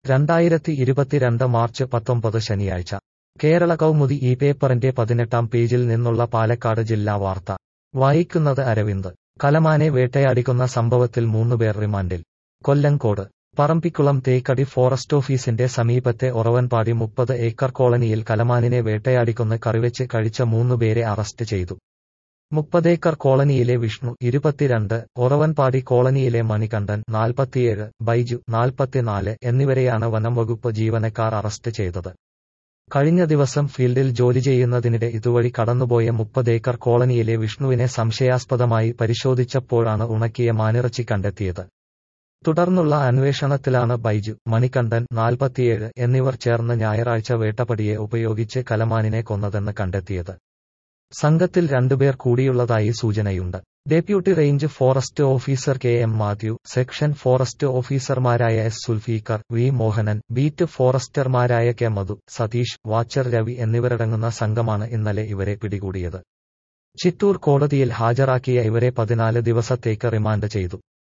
രണ്ടായിരത്തി ഇരുപത്തിരണ്ട് മാർച്ച് പത്തൊമ്പത് ശനിയാഴ്ച കേരള കൗമുദി ഈ പേപ്പറിന്റെ പതിനെട്ടാം പേജിൽ നിന്നുള്ള പാലക്കാട് ജില്ലാ വാർത്ത വായിക്കുന്നത് അരവിന്ദ് കലമാനെ വേട്ടയാടിക്കുന്ന സംഭവത്തിൽ മൂന്നുപേർ റിമാൻഡിൽ കൊല്ലങ്കോട് പറമ്പിക്കുളം തേക്കടി ഫോറസ്റ്റ് ഓഫീസിന്റെ സമീപത്തെ ഒറവൻപാടി മുപ്പത് ഏക്കർ കോളനിയിൽ കലമാനിനെ വേട്ടയാടിക്കൊന്ന് കറിവെച്ച് കഴിച്ച മൂന്നുപേരെ അറസ്റ്റ് ചെയ്തു മുപ്പതേക്കർ കോളനിയിലെ വിഷ്ണു ഇരുപത്തിരണ്ട് ഒറവൻപാടി കോളനിയിലെ മണികണ്ഠൻ നാൽപ്പത്തിയേഴ് ബൈജു നാൽപ്പത്തിനാല് എന്നിവരെയാണ് വനംവകുപ്പ് ജീവനക്കാർ അറസ്റ്റ് ചെയ്തത് കഴിഞ്ഞ ദിവസം ഫീൽഡിൽ ജോലി ചെയ്യുന്നതിനിടെ ഇതുവഴി കടന്നുപോയ മുപ്പതേക്കർ കോളനിയിലെ വിഷ്ണുവിനെ സംശയാസ്പദമായി പരിശോധിച്ചപ്പോഴാണ് ഉണക്കിയ മാനിറച്ചി കണ്ടെത്തിയത് തുടർന്നുള്ള അന്വേഷണത്തിലാണ് ബൈജു മണികണ്ഠൻ നാൽപ്പത്തിയേഴ് എന്നിവർ ചേർന്ന് ഞായറാഴ്ച വേട്ടപ്പടിയെ ഉപയോഗിച്ച് കലമാനിനെ കൊന്നതെന്ന് കണ്ടെത്തിയത് സംഘത്തിൽ രണ്ടുപേർ കൂടിയുള്ളതായി സൂചനയുണ്ട് deputy range forest officer K M Mathew section forest ഓഫീസർമാരായ S Zulfiqar V Mohanan beat ഫോറസ്റ്റർമാരായ കെ മധു സതീഷ് വാച്ചർ രവി എന്നിവരടങ്ങുന്ന സംഘമാണ് ഇന്നലെ ഇവരെ പിടികൂടിയത് ചിറ്റൂർ കോടതിയിൽ ഹാജരാക്കിയ ഇവരെ പതിനാല് ദിവസത്തേക്ക് റിമാൻഡ് ചെയ്തു